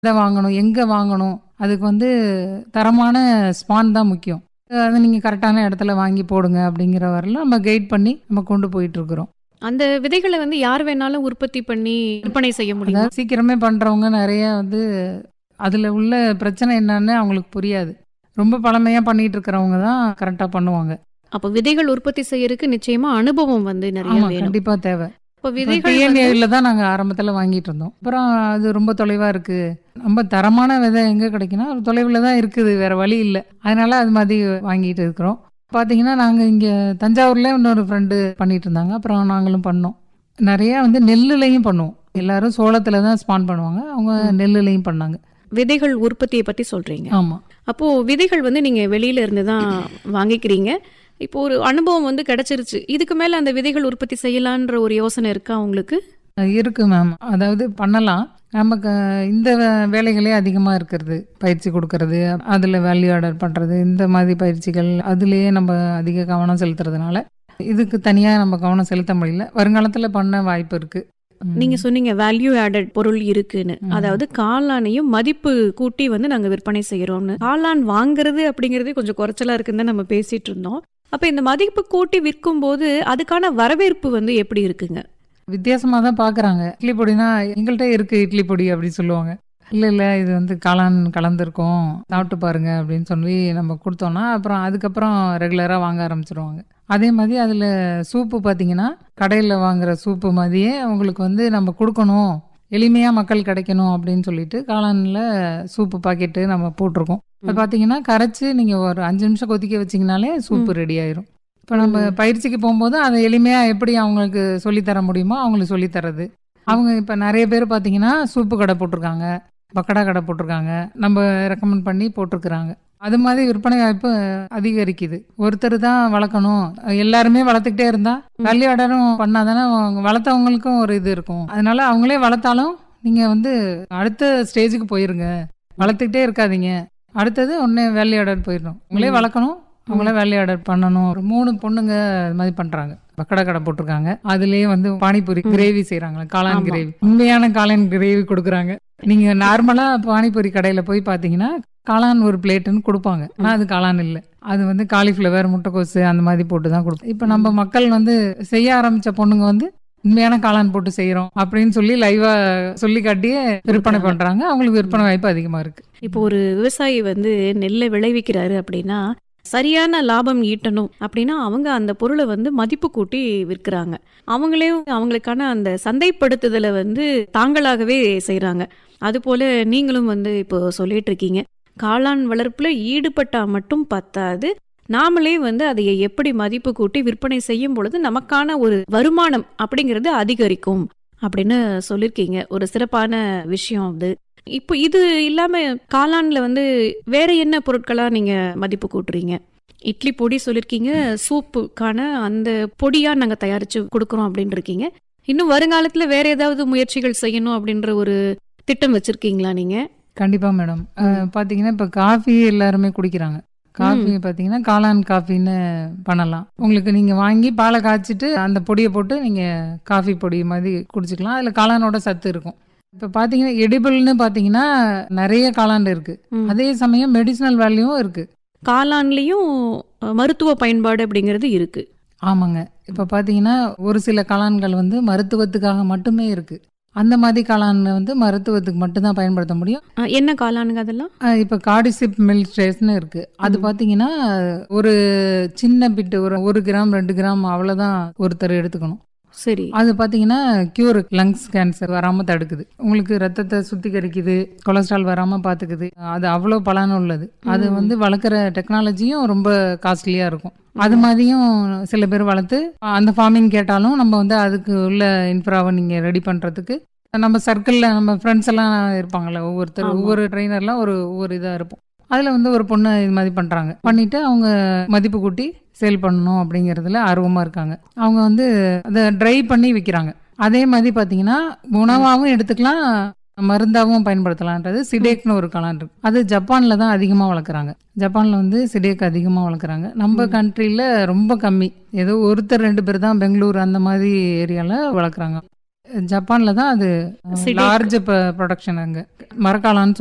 எதை வாங்கணும் எங்கே வாங்கணும் அதுக்கு வந்து தரமான ஸ்பான் தான் முக்கியம் அதை நீங்கள் கரெக்டான இடத்துல வாங்கி போடுங்க அப்படிங்கிற வரல நம்ம கைட் பண்ணி நம்ம கொண்டு போயிட்டு இருக்கிறோம் அந்த விதைகளை வந்து யார் வேணாலும் உற்பத்தி பண்ணி விற்பனை செய்ய முடியும் அதாவது சீக்கிரமே பண்ணுறவங்க நிறைய வந்து அதில் உள்ள பிரச்சனை என்னன்னு அவங்களுக்கு புரியாது ரொம்ப பழமையாக பண்ணிட்டு இருக்கிறவங்க தான் கரெக்டாக பண்ணுவாங்க அப்ப விதைகள் உற்பத்தி செய்யறதுக்கு நிச்சயமா அனுபவம் வந்து நிறைய ஆமாம் வேணும் கண்டிப்பாக தேவை இப்ப விதைகள் வந்து- டிஎன்ஏவில் தான் நாங்கள் ஆரம்பத்தில் வாங்கிட்டு இருந்தோம் அப்புறம் அது ரொம்ப தொலைவாக இருக்குது ரொம்ப தரமான விதை எங்கே கிடைக்குன்னா ஒரு தொலைவில் தான் இருக்குது வேற வழி இல்லை அதனால அது மாதிரி வாங்கிட்டு இருக்கிறோம் பார்த்தீங்கன்னா நாங்கள் இங்கே தஞ்சாவூர்ல இன்னொரு ஃப்ரெண்டு பண்ணிட்டு இருந்தாங்க அப்புறம் நாங்களும் பண்ணோம் நிறைய வந்து நெல்லுலையும் பண்ணுவோம் எல்லாரும் சோளத்தில் தான் ஸ்பான் பண்ணுவாங்க அவங்க நெல்லுலையும் பண்ணாங்க விதைகள் உற்பத்தியை பத்தி சொல்றீங்க ஆமாம் அப்போ விதைகள் வந்து நீங்க வெளியில இருந்து தான் வாங்கிக்கிறீங்க இப்போ ஒரு அனுபவம் வந்து கிடைச்சிருச்சு இதுக்கு மேல அந்த விதைகள் உற்பத்தி செய்யலான்ற ஒரு யோசனை இருக்கா உங்களுக்கு இருக்கு மேம் அதாவது பண்ணலாம் நமக்கு இந்த வே- வேலைகளே அதிகமாக இருக்கிறது பயிற்சி கொடுக்கறது அதில் வேல்யூ ஆர்டர் பண்ணுறது இந்த மாதிரி பயிற்சிகள் அதுலேயே நம்ம அதிக கவனம் செலுத்துறதுனால இதுக்கு தனியாக நம்ம கவனம் செலுத்த முடியல வருங்காலத்தில் பண்ண வாய்ப்பு இருக்கு ம். நீங்க சொன்னீங்க வேல்யூ ஆடட் பொருள் இருக்குன்னு ம். அதாவது காளானையும் மதிப்பு கூட்டி வந்து நாங்க விற்பனை செய்யறோம்னு காளான் வாங்குறது அப்படிங்கறதே கொஞ்சம் குறைச்சலா இருக்குன்னு தான் நம்ம பேசிட்டு இருந்தோம் அப்ப இந்த மதிப்பு கூட்டி விற்கும் போது அதுக்கான வரவேற்பு வந்து எப்படி இருக்குங்க வித்தியாசமாக தான் பார்க்குறாங்க இட்லி பொடினா எங்கள்கிட்ட இருக்கு இட்லி பொடி அப்படின்னு சொல்லுவாங்க இல்லை இல்லை இது வந்து காளான் கலந்துருக்கோம் சாப்பிட்டு பாருங்க அப்படின்னு சொல்லி நம்ம கொடுத்தோம்னா அப்புறம் அதுக்கப்புறம் ரெகுலராக வாங்க ஆரம்பிச்சிருவாங்க அதே மாதிரி அதில் சூப்பு பார்த்தீங்கன்னா கடையில் வாங்குற சூப்பு மாதிரியே அவங்களுக்கு வந்து நம்ம கொடுக்கணும் எளிமையாக மக்கள் கிடைக்கணும் அப்படின்னு சொல்லிட்டு காளானில் சூப்பு பாக்கெட்டு நம்ம போட்டிருக்கோம் அது பார்த்தீங்கன்னா கரைச்சி நீங்கள் ஒரு அஞ்சு நிமிஷம் கொதிக்க வச்சிங்கனாலே சூப்பு ரெடி ஆயிரும் இப்போ நம்ம பயிற்சிக்கு போகும்போது அதை எளிமையாக எப்படி அவங்களுக்கு சொல்லித்தர முடியுமோ அவங்களுக்கு சொல்லித்தரது அவங்க இப்போ நிறைய பேர் பார்த்தீங்கன்னா சூப்பு கடை போட்டிருக்காங்க பக்கடா கடை போட்டிருக்காங்க நம்ம ரெக்கமெண்ட் பண்ணி போட்டிருக்கிறாங்க அது மாதிரி விற்பனை வாய்ப்பு அதிகரிக்குது ஒருத்தர் தான் வளர்க்கணும் எல்லாருமே வளர்த்துக்கிட்டே இருந்தா வேல்யூ ஆர்டரும் பண்ணாதானே அவங்க வளர்த்தவங்களுக்கும் ஒரு இது இருக்கும் அதனால அவங்களே வளர்த்தாலும் நீங்க வந்து அடுத்த ஸ்டேஜுக்கு போயிருங்க வளர்த்துக்கிட்டே இருக்காதீங்க அடுத்தது ஒன்னே வேல்யூ ஆர்டர் போயிடணும் உங்களே வளர்க்கணும் அவங்களே வேல்யூ ஆர்டர் பண்ணணும் ஒரு மூணு பொண்ணுங்க அது மாதிரி பண்றாங்க பக்கடா கடை போட்டிருக்காங்க அதுலயே வந்து பானிபூரி கிரேவி செய்யறாங்க காளான் ஆமா. கிரேவி உண்மையான காளான் கிரேவி கொடுக்குறாங்க நீங்க நார்மலா பானிபூரி கடையில போய் பாத்தீங்கன்னா காளான் ஒரு பிளேட்டுன்னு கொடுப்பாங்க ஆனா அது காளான் இல்லை அது வந்து காலிஃப்ளவர் முட்டைக்கோசு அந்த மாதிரி போட்டு தான் கொடுப்போம் இப்போ நம்ம மக்கள் வந்து செய்ய ஆரம்பிச்ச பொண்ணுங்க வந்து உண்மையான காளான் போட்டு செய்யறோம் அப்படின்னு சொல்லி லைவா சொல்லி காட்டியே விற்பனை பண்றாங்க அவங்களுக்கு விற்பனை வாய்ப்பு அதிகமா இருக்கு இப்போ ஒரு விவசாயி வந்து நெல்லை விளைவிக்கிறாரு அப்படின்னா சரியான லாபம் ஈட்டணும் அப்படின்னா அவங்க அந்த பொருளை வந்து மதிப்பு கூட்டி விற்கிறாங்க அவங்களே அவங்களுக்கான அந்த சந்தைப்படுத்துதலை வந்து தாங்களாகவே செய்கிறாங்க அதுபோல நீங்களும் வந்து இப்போ சொல்லிட்டு இருக்கீங்க காளான் வளர்ப்புல ஈடுபட்டா மட்டும் பத்தாது நாமளே வந்து அதை எப்படி மதிப்பு கூட்டி விற்பனை செய்யும் பொழுது நமக்கான ஒரு வருமானம் அப்படிங்கிறது அதிகரிக்கும் அப்படின்னு சொல்லியிருக்கீங்க ஒரு சிறப்பான விஷயம் அது இப்போ இது இல்லாம காளான்ல வந்து வேற என்ன பொருட்களா நீங்க மதிப்பு கூட்டுறீங்க இட்லி பொடி சொல்லிருக்கீங்க சூப்புக்கான அந்த பொடியா நாங்க தயாரிச்சு கொடுக்கறோம் அப்படின்னு இருக்கீங்க இன்னும் வருங்காலத்துல வேற ஏதாவது முயற்சிகள் செய்யணும் அப்படின்ற ஒரு திட்டம் வச்சிருக்கீங்களா நீங்க கண்டிப்பா மேடம் அஹ், பாத்தீங்கன்னா இப்ப காஃபி எல்லாருமே குடிக்கிறாங்க காஃபி பாத்தீங்கன்னா காளான் காஃபின்னு பண்ணலாம் உங்களுக்கு நீங்க வாங்கி பாலை காய்ச்சிட்டு அந்த பொடியை போட்டு நீங்க காஃபி பொடி மாதிரி குடிச்சுக்கலாம் அதுல காளானோட சத்து இருக்கும் இப்ப பாத்தீங்கன்னா எடிபிள்னு பாத்தீங்கன்னா நிறைய காளான் இருக்கு ம். அதே சமயம் மெடிசினல் வேல்யூவும் இருக்கு காளான்லயும் அஹ், மருத்துவ பயன்பாடு அப்படிங்கிறது இருக்கு ஆமாங்க இப்ப பாத்தீங்கன்னா ஒரு சில காளான்கள் வந்து மருத்துவத்துக்காக மட்டுமே இருக்கு அந்த மாதிரி காளான் வந்து மருத்துவத்துக்கு மட்டும்தான் பயன்படுத்த முடியும் அஹ், என்ன காளானுங்க அதெல்லாம் ஆஹ் இப்ப கார்டிசிப் மில்க் ட்ரேஸ்னு இருக்கு அது பாத்தீங்கன்னா ஒரு சின்ன பிட்டு ஒரு ஒரு கிராம் ரெண்டு கிராம் அவ்வளவுதான் ஒருத்தர் எடுத்துக்கணும் சரி அது பாத்தீங்கன்னா கியூர் லங்ஸ் கேன்சர் வராம தடுக்குது உங்களுக்கு ரத்தத்தை சுத்திகரிக்குது கொலஸ்ட்ரால் வராம பாத்துக்குது அது அவ்வளோ பலன் உள்ளது அது வந்து வளர்க்குற டெக்னாலஜியும் ரொம்ப காஸ்ட்லியா இருக்கும் அது மாதிரியும் சில பேர் வளர்த்து அந்த ஃபார்மிங் கேட்டாலும் நம்ம வந்து அதுக்கு உள்ள இன்ஃப்ராவை நீங்க ரெடி பண்றதுக்கு நம்ம சர்க்கிள்ல நம்ம ஃப்ரெண்ட்ஸ் எல்லாம் இருப்பாங்கல்ல ஒவ்வொருத்தர் ஆமா. ஒவ்வொரு ட்ரைனர்லாம் ஒரு ஒவ்வொரு இதா இருப்போம் அதுல வந்து ஒரு பொண்ணு இது மாதிரி பண்றாங்க பண்ணிட்டு அவங்க மதிப்பு கூட்டி சேல் பண்ணணும் அப்படிங்கறதுல ஆர்வமா இருக்காங்க அவங்க வந்து அதை ட்ரை பண்ணி விற்கிறாங்க அதே மாதிரி பாத்தீங்கன்னா உணவாகவும் எடுத்துக்கலாம் மருந்தாகவும் பயன்படுத்தலான்றது சிடேக்னு ஒரு காளான் இருக்கு அது ஜப்பான்ல தான் அதிகமா வளர்க்குறாங்க ஜப்பான்ல வந்து சிடேக் அதிகமா வளர்க்குறாங்க நம்ம கண்ட்ரில ரொம்ப கம்மி ஏதோ ஒருத்தர் ரெண்டு பேர் தான் பெங்களூர் அந்த மாதிரி ஏரியால வளர்க்குறாங்க ஜப்பான்ல தான் அது Cidic. லார்ஜ் ப்ரொடக்ஷன் அங்க மரக்காளான்னு